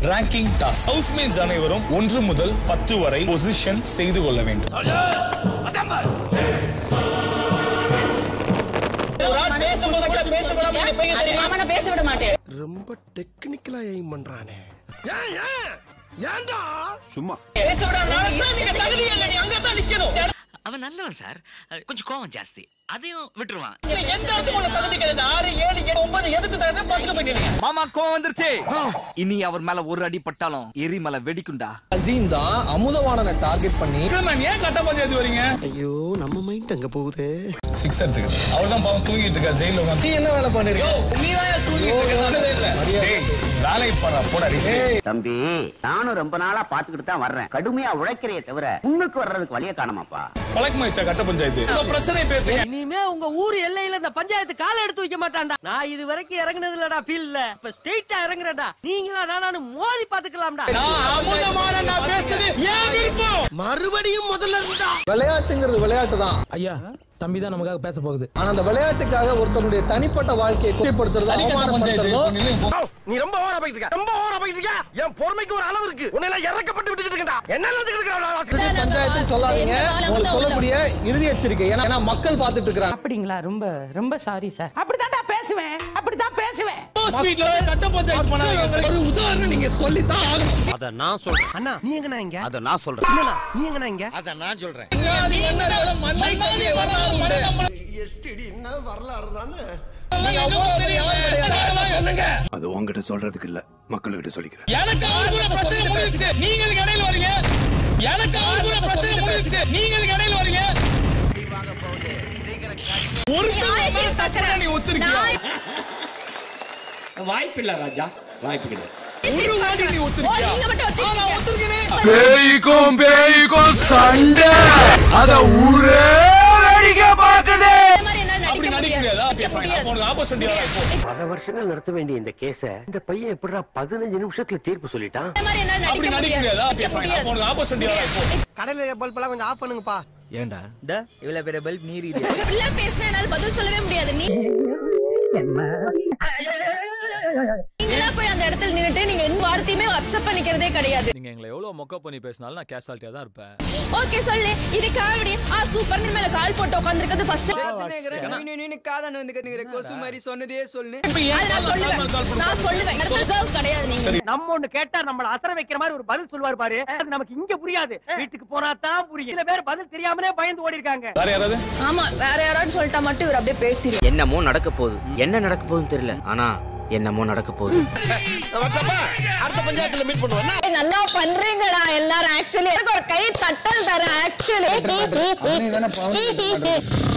Ranking toss housemates அனைவரும் ஒன்று முதல் பத்து வரை பொசிஷன் செய்து கொள்ள வேண்டும் அவனை பேச விட மாட்டேன் ரொம்ப டெக்னிக்கலா எய்ம் பண்றானே பேச விடாதனால நீங்க தகுதி இல்லை நீ அங்கதான் நிக்கணும் அவன் நல்லவன் சார் கொஞ்சம் கோவம் ஜாஸ்தி அதையும் விட்டுருவான் நீ எந்த இடத்துக்கு உள்ள தகுதி கிடையாது ஆறு ஏழு எட்டு ஒன்பது எதுக்கு தகுதி பத்துக்கு போயிட்டீங்க மாமா கோவம் வந்துருச்சு இனி அவர் மேல ஒரு அடி பட்டாலும் எரிமலை வெடிக்குண்டா அசீம் தான் அமுதவாணனை டார்கெட் பண்ணி மேன் ஏன் கட்ட பஞ்சாயத்து வரீங்க ஐயோ நம்ம மைண்ட் அங்க போகுதே சிக்ஸ் எடுத்துக்கிட்டு அவர் தான் பாவம் தூங்கிட்டு இருக்கா ஜெயில உட்காந்து நீ என்ன வேலை பண்ணிருக்க நீ தான் தூங்கிட்டு இருக்க வேலை படுறா போடாடி தம்பி நானும் ரொம்ப நாளா பாத்துக்கிட்டு தான் வர்றேன் கடுமையா உழைக்கிறைய தவிர முன்னுக்கு வர்றதுக்கு வழிய காணமாப்பா பழக்கமாயிச்சா கட்ட பஞ்சாயத்து இந்த பிரச்சனை பேசுங்க இனிமே உங்க ஊர் எல்லையில இந்த பஞ்சாயத்து கால எடுத்து வைக்க மாட்டான்டா நான் இது வரைக்கும் இறங்குனது இல்லடா ஃபீல்ட்ல இப்ப ஸ்ட்ரெயிட்டா இறங்குறடா நீங்களா நானு மோதி பாத்துக்கலாம்டா அமுதமான நான் பேசுறது ஏன் விருப்பம் மறுபடியும் முதல்ல இருந்தா விளையாட்டுங்கிறது விளையாட்டு தான் ஐயா தம்பி தான் நமக்காக பேச போகுது ஆனா அந்த விளையாட்டுக்காக ஒருத்தருடைய தனிப்பட்ட வாழ்க்கையை குறைப்படுத்துறது சரி கட்ட பஞ்சாயத்து அவமானப்படுத்துறதோ இப்ப நில்லு. நீ ரொம்ப ஓவரா போயிட்டு இருக்க ரொம்ப ஓவரா போயிட்டு இருக்க என் பொறுமைக்கு ஒரு அளவு இருக்கு உன்னை எல்லாம் இறக்கப்பட்டு விட்டுட்டு இருக்கா என்ன நினைச்சுக்கிட்டு பஞ்சாயத்து சொல்லாதீங்க உங்களுக்கு சொல்லக்கூடிய இறுதி எச்சரிக்கை ஏன்னா ஏன்னா மக்கள் பார்த்துட்டு இருக்காங்க அப்படிங்களா ரொம்ப ரொம்ப சாரி சார் அப்படித்தான்டா பேசுவேன் அப்படித்தான் பேசுவேன் Boss வீட்ல கட்ட பஞ்சாயத்து பண்ணாதீங்க சார். ஒரு உதாரணம் நீங்க சொல்லித்தான் ஆகணும் அத நான் சொல்றேன் அண்ணா நீ எங்கண்ணா இங்க அத நான் சொல்றேன் அண்ணா நீ எங்கண்ணா இங்க மன்னாதி மன்னரோட மன்னாதி வரலாறு மன்னன் எஸ்டிடி என்ன வரலாறு தானே எவ்வளவு தெரியுமா? சொல்லுங்க அது உங்ககிட்ட சொல்றதுக்கு இல்ல மக்கள்கிட்ட சொல்லிக்கிறேன் எனக்கு அவருக்குள்ள பிரச்சனை முடிஞ்சிச்சு நீங்க இதுக்கு இடையில வரீங்க எனக்கு அவருக்குள்ள பிரச்சனை முடிஞ்சிச்சு நீங்க இதுக்கு இடையில வரீங்க ஒருத்தர் மேல தப்பு நீ ஒத்துருக்கியா வாய்ப்பில்ல ராஜா வாய்ப்பு கிடையாது ஒரு வாட்டி நீ ஒத்துருக்கியா நீங்க மட்டும் ஒத்துருக்கீங்க. ஆ, நான் ஒத்துருக்கேனே பேய்க்கும் பேய்க்கும் சண்டை அத ஊரே வேடிக்க பாக்குது இந்த மாதிரி என்னால அப்படி நடிக்க நடிக்க முடியாது முடியாதா நடிக்க அப்ப முடியாது. உனக்கு ஆப்போசிட் இப்போ பல வருஷங்கள் நடத்த வேண்டிய இந்த கேஸ இந்த பையன் எப்படிடா பதினஞ்சு நிமிஷத்துல தீர்ப்பு சொல்லிட்டான் இந்த மாதிரி என்னால அப்படி நடிக்க நடிக்க முடியாது முடியாதா நடிக்க முடியாது. உனக்கு ஆப்போசிட் இப்போ கடையில பல்ப் எல்லாம் கொஞ்சம் ஆஃப் பண்ணுங்கப்பா ஏண்டா இவ்வளவு பெரிய பல்ப் நீர் இப்படிலாம் பேசினா என்னால பதில் சொல்லவே முடியாது நீ நீங்களா போய் அந்த இடத்துல நின்னுட்டு நீங்க எந்த வார்த்தையுமே அக்செப்ட் பண்ணிக்கிறதே கிடையாது நீங்க எங்களை எவ்வளவு மொக்க பண்ணி பேசினாலும் நான் கேஷுவாலிட்டியா தான் இருப்பேன் ஓகே சொல்லு இது காமெடி ஆ சூப்பர் மேல கால் போட்டு உட்கார்ந்திருக்கிறது ஃபர்ஸ்ட் காதன் வந்து கொசு மாதிரி சொன்னதே சொல்லு அது நான் சொல்லுவேன் நான் சொல்லுவேன் ரிசர்வ் கிடையாது நீங்க நம்ம ஒண்ணு கேட்டா நம்மள அசர வைக்கிற மாதிரி ஒரு பதில் சொல்லுவார் பாரு அது நமக்கு இங்க புரியாது வீட்டுக்கு போனா தான் புரியும் சில பேர் பதில் தெரியாமலே பயந்து ஓடி இருக்காங்க வேற யாராவது ஆமா வேற யாராவது சொல்லிட்டா மட்டும் இவர் அப்படியே பேசிடுவார் என்னமோ நடக்க போகுது என்ன நடக்க போகுதுன்னு தெரியல ஆனா என்னமோ நடக்க போகுது அடுத்த பஞ்சாயத்துல மீட் பண்ணுவோம் ஏய், நல்லா பண்றீங்கடா எல்லாரும் ஆக்சுவலி எனக்கு ஒரு கை தட்டல் தரேன் ஆக்சுவலி